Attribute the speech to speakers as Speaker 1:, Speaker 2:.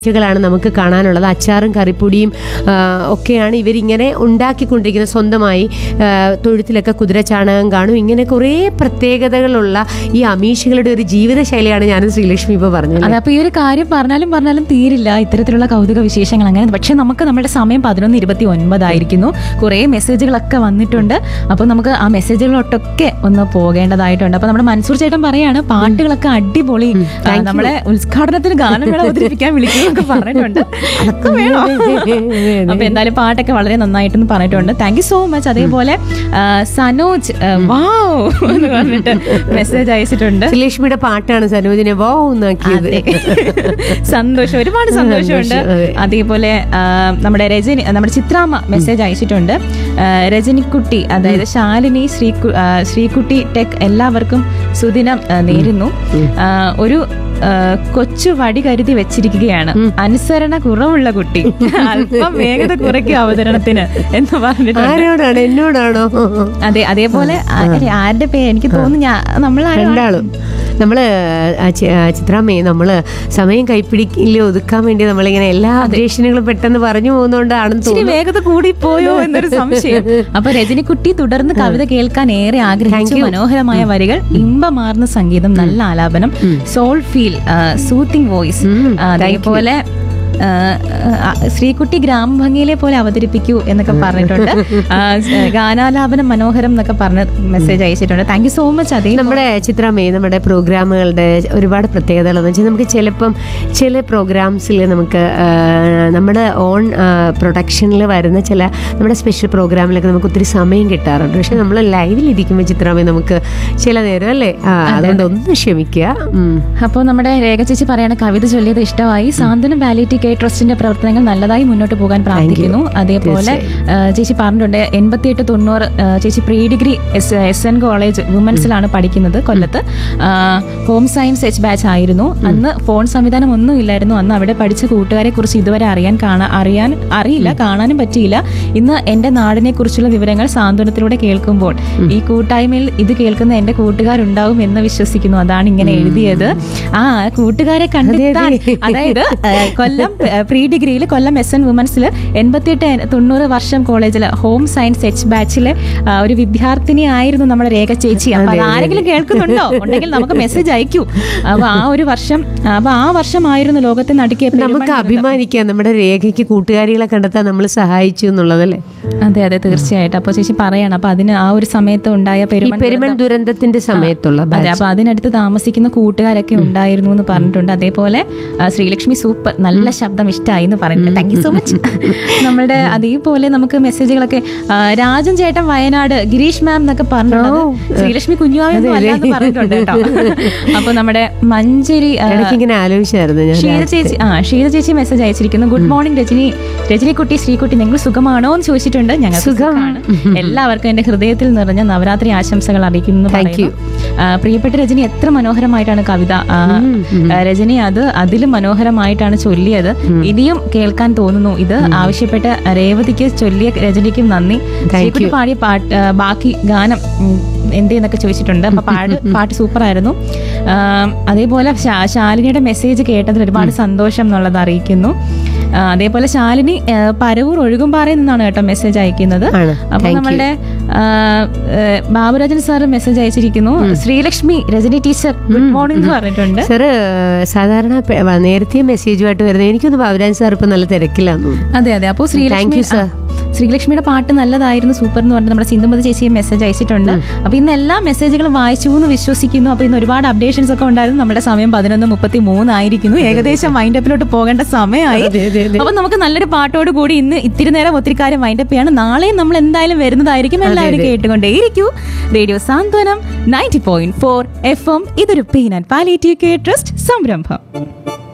Speaker 1: ാണ് നമുക്ക് കാണാനുള്ളത് അച്ചാറും കറിപ്പൊടിയും ആ, ഒക്കെയാണ് ഇവരിങ്ങനെ ഉണ്ടാക്കിക്കൊണ്ടിരിക്കുന്നത് സ്വന്തമായി ആ, തൊഴുത്തിലൊക്കെ കുതിരച്ചാണകം കാണും ഇങ്ങനെ കുറേ പ്രത്യേകതകളുള്ള ഈ അമീഷുകളുടെ ഒരു ജീവിതശൈലിയാണ് ഞാനും ശ്രീലക്ഷ്മി ഇപ്പോൾ പറഞ്ഞത്
Speaker 2: അതെ അപ്പൊ ഈ ഒരു കാര്യം പറഞ്ഞാലും പറഞ്ഞാലും തീരില്ല ഇത്തരത്തിലുള്ള കൗതുക വിശേഷങ്ങൾ അങ്ങനെ പക്ഷെ നമുക്ക് നമ്മുടെ സമയം പതിനൊന്ന് ഇരുപത്തി ഒൻപതായിരിക്കുന്നു കുറേ മെസ്സേജുകളൊക്കെ വന്നിട്ടുണ്ട് അപ്പൊ നമുക്ക് ആ മെസ്സേജുകളൊട്ടൊക്കെ ഒന്ന് പോകേണ്ടതായിട്ടുണ്ട് അപ്പൊ നമ്മുടെ മൻസൂർ ചേട്ടൻ പറയാണ് പാട്ടുകളൊക്കെ അടിപൊളി ആ, നമ്മളെ ഉദ്ഘാടനത്തിന് ഗാനമേള അവതരിപ്പിക്കാൻ വിളിക്കുന്നൊക്കെ പറഞ്ഞിട്ടുണ്ട് അതൊക്കെ വേണോ അപ്പൊ എന്തായാലും പാട്ടൊക്കെ വളരെ നന്നായിട്ടെന്ന് പറഞ്ഞിട്ടുണ്ട് താങ്ക് യു സോ മച്ച് അതേപോലെ ആ, സനോജ് ആ, വാവ് എന്ന് പറഞ്ഞിട്ട് മെസ്സേജ് അയച്ചിട്ടുണ്ട്
Speaker 1: ശ്രീലക്ഷ്മിയുടെ പാട്ടാണ് സനോജിനെ വോ എന്നാക്കിയത്
Speaker 2: അതെ. സന്തോഷം ഒരുപാട് സന്തോഷമുണ്ട്
Speaker 1: സന്തോഷം, അതെ.
Speaker 2: അതേപോലെ ആ, നമ്മുടെ രജനി നമ്മുടെ ചിത്രാമ്മ മെസ്സേജ് അയച്ചിട്ടുണ്ട് ആ, രജനിക്കുട്ടി അതായത് ശാലിനി ശ്രീകു ആ, ശ്രീകുട്ടി ടെക് എല്ലാവർക്കും സുദിനം ആ, നേരുന്നു ആ, ഒരു ആ, കൊച്ചു വടി കരുതി വെച്ചിരിക്കുകയാണ് അനുസരണ കുറവുള്ള കുട്ടി അല്പം വേഗത കുറയ്ക്കും അവതരണത്തിന് എന്ന് പറഞ്ഞിട്ടുണ്ട്
Speaker 1: ആരോടാണ് എന്നോടാണോ
Speaker 2: അതെ അതേപോലെ ആ- അല്ല, ആരുടെ പേര് എനിക്ക് തോന്നുന്നു ഞാൻ നമ്മൾ
Speaker 1: രണ്ടാളും നമ്മള് ആ ചി- ആ ചിത്രാമ്മേ നമ്മള് സമയം കൈപ്പിടിക്കില്ല ഒതുക്കാൻ വേണ്ടി നമ്മളിങ്ങനെ എല്ലാ അപ്ഡേഷനുകളും പെട്ടെന്ന് പറഞ്ഞു പോകുന്നോണ്ടാണെന്ന്
Speaker 2: ഇച്ചിരി
Speaker 1: തോന്നുന്നു
Speaker 2: വേഗത കൂടിപ്പോയോ എന്നൊരു സംശയം അപ്പൊ രജനിക്കുട്ടി തുടർന്ന് കവിത കേൾക്കാൻ ഏറെ ആഗ്രഹിച്ചു മനോഹരമായ വരികൾ ഇമ്പമാർന്ന സംഗീതം നല്ല ആലാപനം സോൾ ഫീൽ സൂത്തിങ് വോയിസ് അതേപോലെ ആ, ആ, ശ്രീകുട്ടി ഗ്രാമഭംഗിയിലെ പോലെ അവതരിപ്പിക്കൂ എന്നൊക്കെ പറഞ്ഞിട്ടുണ്ട് ആ, ഗാനാലാപനം മനോഹരം എന്നൊക്കെ പറഞ്ഞ് മെസ്സേജ് അയച്ചിട്ടുണ്ട് താങ്ക് യു സോ മച്ച് അതേ
Speaker 1: നമ്മുടെ ചിത്രാമ്മേ നമ്മുടെ പ്രോഗ്രാമുകളുടെ ഒരുപാട് പ്രത്യേകതകളെന്ന് വെച്ചാൽ നമുക്ക് ചിലപ്പം ചില പ്രോഗ്രാംസിൽ നമുക്ക് ആ, നമ്മുടെ ഓൺ പ്രൊഡക്ഷനിൽ വരുന്ന ചില നമ്മുടെ സ്പെഷ്യൽ പ്രോഗ്രാമിലൊക്കെ നമുക്ക് ഒത്തിരി സമയം കിട്ടാറുണ്ട് പക്ഷെ നമ്മൾ ലൈവിൽ ഇരിക്കുമ്പോൾ ചിത്രാമ്മേ നമുക്ക് ചില നേരം അല്ലേ ആ, അതുകൊണ്ട് ഒന്ന് ക്ഷമിക്കുക ഉം.
Speaker 2: അപ്പോൾ നമ്മുടെ രേഖ ചേച്ചി പറയാണ് കവിത ചൊല്ലിയത് ഇഷ്ടമായി സാന്ത്വനം വാലിറ്റി കെയർ ട്രസ്റ്റിന്റെ പ്രവർത്തനങ്ങൾ നല്ലതായി മുന്നോട്ട് പോകാൻ പ്രാർത്ഥിക്കുന്നു അതേപോലെ ആ, ചേച്ചി പറഞ്ഞിട്ടുണ്ട് എൺപത്തിയെട്ട് തൊണ്ണൂറ് ആ, ചേച്ചി pre degree S S N college വുമൻസിലാണ് പഠിക്കുന്നത് കൊല്ലത്ത് ആ, ഹോം സയൻസ് എച്ച് ബാച്ച് ആയിരുന്നു അന്ന് ഫോൺ സംവിധാനം ഒന്നും ഇല്ലായിരുന്നു അന്ന് അവിടെ പഠിച്ച കൂട്ടുകാരെ കുറിച്ച് ഇതുവരെ അറിയാൻ കാണാൻ അറിയാൻ അറിയില്ല കാണാനും പറ്റിയില്ല ഇന്ന് എന്റെ നാടിനെ കുറിച്ചുള്ള വിവരങ്ങൾ സാന്ത്വനത്തിലൂടെ കേൾക്കുമ്പോൾ ഈ കൂട്ടായ്മയിൽ ഇത് കേൾക്കുന്ന എന്റെ കൂട്ടുകാരുണ്ടാവും എന്ന് വിശ്വസിക്കുന്നു അതാണ് ഇങ്ങനെ എഴുതിയത് ആ കൂട്ടുകാരെ കണ്ടെത്താൻ അതായത് ആ, കൊല്ലം പ്രീ ഡിഗ്രിയിൽ കൊല്ലം എസ് എൻ വുമൻസിൽ എൺപത്തിയെട്ട് തൊണ്ണൂറ് വർഷം കോളേജിൽ ഹോം സയൻസ് എച്ച് ബാച്ചിലെ ആ, ഒരു വിദ്യാർത്ഥിനി ആയിരുന്നു നമ്മുടെ രേഖ ചേച്ചി അപ്പൊ അത് ആരെങ്കിലും കേൾക്കുന്നുണ്ടോ ഉണ്ടെങ്കിൽ നമുക്ക് മെസ്സേജ് അയക്കൂ അപ്പൊ ആ ഒരു വർഷം അപ്പൊ ആ വർഷമായിരുന്നു ലോകത്തെ നടുക്കിയ
Speaker 1: നമുക്ക് അഭിമാനിക്കാം നമ്മുടെ രേഖയ്ക്ക് കൂട്ടുകാരികളെ കണ്ടെത്താൻ നമ്മൾ സഹായിച്ചു എന്നുള്ളതല്ലേ
Speaker 2: അതെ അതെ തീർച്ചയായിട്ടും അപ്പൊ ചേച്ചി പറയണം അപ്പൊ അതിന് ആ ഒരു സമയത്ത് ഉണ്ടായ
Speaker 1: ഈ
Speaker 2: പെരുമൺ
Speaker 1: പെരുമൺ ദുരന്തത്തിന്റെ സമയത്തുള്ള
Speaker 2: അതെ അപ്പൊ അതിനടുത്ത് താമസിക്കുന്ന കൂട്ടുകാരൊക്കെ ഉണ്ടായിരുന്നു എന്ന് പറഞ്ഞിട്ടുണ്ട് അതേപോലെ ആ, ശ്രീലക്ഷ്മി സൂപ്പർ നല്ല ശബ്ദം ഇഷ്ടമായി എന്ന് പറഞ്ഞിട്ടുണ്ട് താങ്ക് യു സോ മച്ച് നമ്മളുടെ അതേപോലെ നമുക്ക് മെസ്സേജുകളൊക്കെ ആ, രാജൻ ചേട്ടൻ വയനാട് ഗിരീഷ് മാം എന്നൊക്കെ പറഞ്ഞിട്ടുണ്ട് ശ്രീലക്ഷ്മി കുഞ്ഞുവായൊന്നും അല്ലാന്ന് പറഞ്ഞിട്ടുണ്ട് കേട്ടോ അപ്പൊ നമ്മുടെ മഞ്ചേരി ആ,
Speaker 1: ഇടയ്ക്ക് ഇങ്ങനെ ആലോചിച്ചായിരുന്നു ഞാൻ
Speaker 2: ഷീല ചേച്ചി ആ ഷീല ചേച്ചി മെസ്സേജ് അയച്ചിരിക്കുന്നു ഗുഡ് മോർണിംഗ് രജനി രജനിക്കുട്ടി ശ്രീകുട്ടി നിങ്ങൾ സുഖമാണോ എന്ന് ചോദിച്ചിട്ടുണ്ട് ഞങ്ങൾ
Speaker 1: സുഖം.
Speaker 2: എല്ലാവർക്കും എന്റെ ഹൃദയത്തിൽ നിറഞ്ഞ നവരാത്രി ആശംസകൾ അറിയിക്കുന്നു എന്ന്
Speaker 1: Thank
Speaker 2: പറയുന്നു. ആ, പ്രിയപ്പെട്ട രജനി എത്ര മനോഹരമായിട്ടാണ് കവിത ആ, ആ, രജനി അത് അതിലും മനോഹരമായിട്ടാണ് ചൊല്ലിയത് ഇനിയും കേൾക്കാൻ തോന്നുന്നു ഇത് ആവശ്യപ്പെട്ട രേവതിക്ക് ചൊല്ലിയ രജനിക്കും നന്ദി ശ്രീകുട്ടി പാടിയ പാട്ട് ആ, ബാക്കി ഗാനം ഉം, എന്തേന്നൊക്കെ ചോദിച്ചിട്ടുണ്ട് അപ്പൊ പാട്ട് പാട്ട് സൂപ്പർ ആയിരുന്നു ആ, അതേപോലെ ശാ- ശാലിനിയുടെ മെസ്സേജ് കേട്ടതിൽ ഒരുപാട് സന്തോഷം എന്നുള്ളത് അറിയിക്കുന്നു ആ, അതേപോലെ ശാലിനി ആ, പരവൂർ ഒഴുകുംപാറയിൽ നിന്നാണ് കേട്ടോ മെസ്സേജ് അയക്കുന്നത്
Speaker 1: ആണ്.
Speaker 2: അപ്പൊ
Speaker 1: Thank you.
Speaker 2: നമ്മളുടെ ആ, ഏ, ബാബുരാജൻ സാർ മെസ്സേജ് അയച്ചിരിക്കുന്നു Sreelakshmi Rajani teacher good morning എന്ന് പറഞ്ഞിട്ടുണ്ട്
Speaker 1: സാറ് സാധാരണ പെ- വ- നേരത്തെ മെസ്സേജുമായിട്ട് വരുന്നത് എനിക്കൊന്ന് ബാബുരാൻ സാർ ഇപ്പൊ നല്ല തിരക്കിലാന്ന് തോന്നുന്നു
Speaker 2: അതെ അതെ അപ്പോൾ
Speaker 1: Thank
Speaker 2: ശ്രീലക്ഷ്മി
Speaker 1: you, sir.
Speaker 2: ആ, ശ്രീലക്ഷ്മിയുടെ പാട്ട് നല്ലതായിരുന്നു സൂപ്പർ എന്ന് പറഞ്ഞിട്ട് നമ്മുടെ സിന്ധുമതി ചേച്ചി മെസ്സേജ് അയച്ചിട്ടുണ്ട് അപ്പൊ ഇന്ന് എല്ലാ മെസ്സേജുകളും വായിച്ചു എന്ന് വിശ്വസിക്കുന്നു അപ്പൊ ഇന്ന് ഒരുപാട് അപ്ഡേഷൻസ് ഒക്കെ ഉണ്ടായിരുന്നു നമ്മുടെ സമയം പതിനൊന്ന് മുപ്പത്തി മൂന്നായിരിക്കുന്നു ഏകദേശം വൈൻഡപ്പിലോട്ട് പോകേണ്ട സമയമായി
Speaker 1: അതെ, അതെ, അതെ.
Speaker 2: അപ്പൊ നമുക്ക് നല്ലൊരു പാട്ടോട് കൂടി ഇന്ന് ഇത്തിരി നേരം ഒത്തിരി കാര്യം വൈൻഡപ്പ് ചെയ്യാണ് നാളെയും നമ്മൾ എന്തായാലും വരുന്നതായിരിക്കും എല്ലാവരും കേട്ടുകൊണ്ടേയിരിക്കൂ radio Santhwanam ninety point four F M ഇതൊരു pain and palliative care trust സംരംഭം